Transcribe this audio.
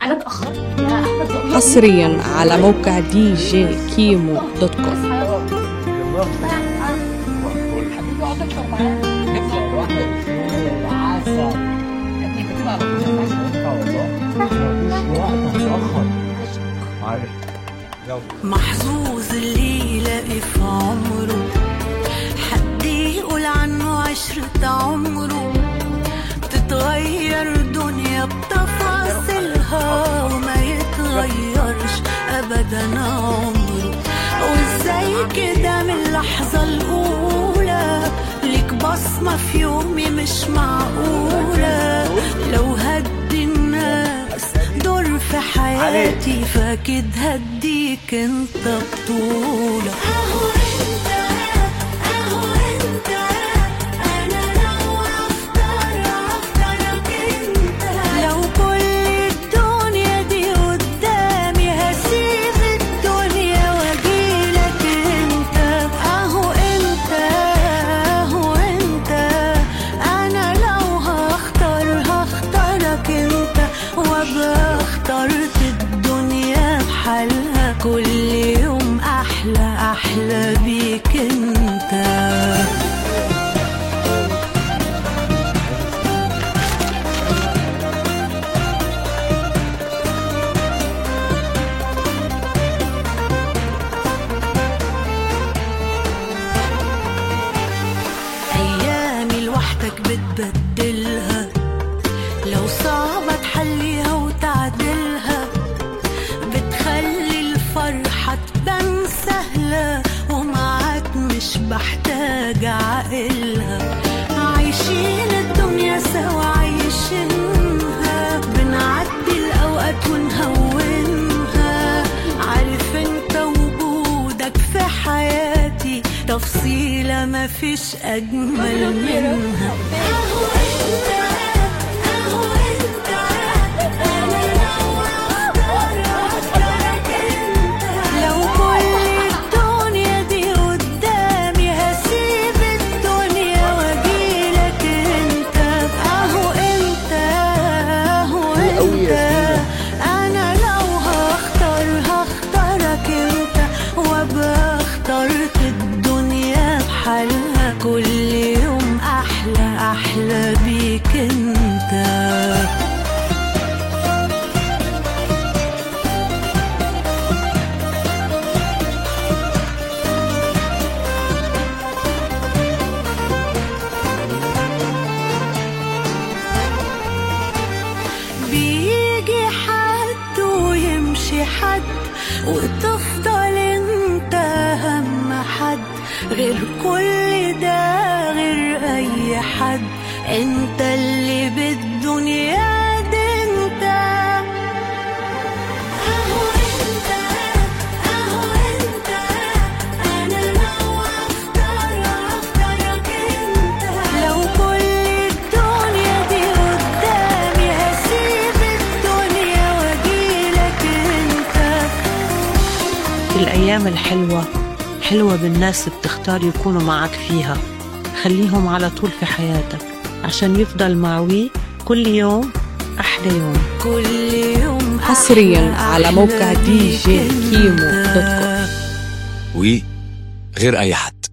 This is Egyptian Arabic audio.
انا اتاخرت يا احمد والله. حصريا على موقع دي جي كيمو دوت كوم اصحى يلا. حبيبي اقعد افطر معايا انت تبقى محظوظ اللي يلاقي في عمره حد يقول عنه عشرة عمره تتغير دنيا بتفاصيلها وما يتغيرش ابدا عمره وازاي كده من اللحظة الاولى ليك بصمة في يومي مش معقولة لو هدي الناس دور في حياتي فاكيد هديك انت بطولة اهو انت اهو انت انا لو اختار اختارك انت لو كل الدنيا دي قدامي هسيب الدنيا واجيلك انت اهو انت اهو انت انا لو هختار هختارك انت وابقى اخترت الدنيا بحالها كل يوم احلى احلى بيك انت أيامي لوحدك بتبدلها لو صعبة تحليها وتعدلها بتخلي الفرحة تبان سهلة ومعاك مش بحتاج عقلها عايشين الدنيا سوا عايشينها بنعدي الأوقات ونهونها عارف انت وجودك في حياتي تفصيلة مفيش أجمل منها أهو انت أهو انت أنا لو أختار أختارك انت لو كل الدنيا دي قدامي هسيب الدنيا واجيلك انت اهو انت اهو انت انا لو هختار هختارك انت وابقى اخترت الدنيا بحالها كل يوم احلى احلى بيك انت بيجي حد ويمشي حد وتفضل انت اهم حد غير كل ده غير اي حد انت اللي بالدنيا دي انت اهو انت اهو انت انا لو اختار اختارك انت لو كل الدنيا دي قدامي هسيب الدنيا واجيلك انت الأيام الحلوة حلوة بالناس بتختار يكونوا معك فيها خليهم على طول في حياتك عشان يفضل معوي كل يوم أحلى يوم كل يوم حصرياً أحلى على موقع أحلى دي جي بيك كيمو انت. دوت كوم. وغير اي حد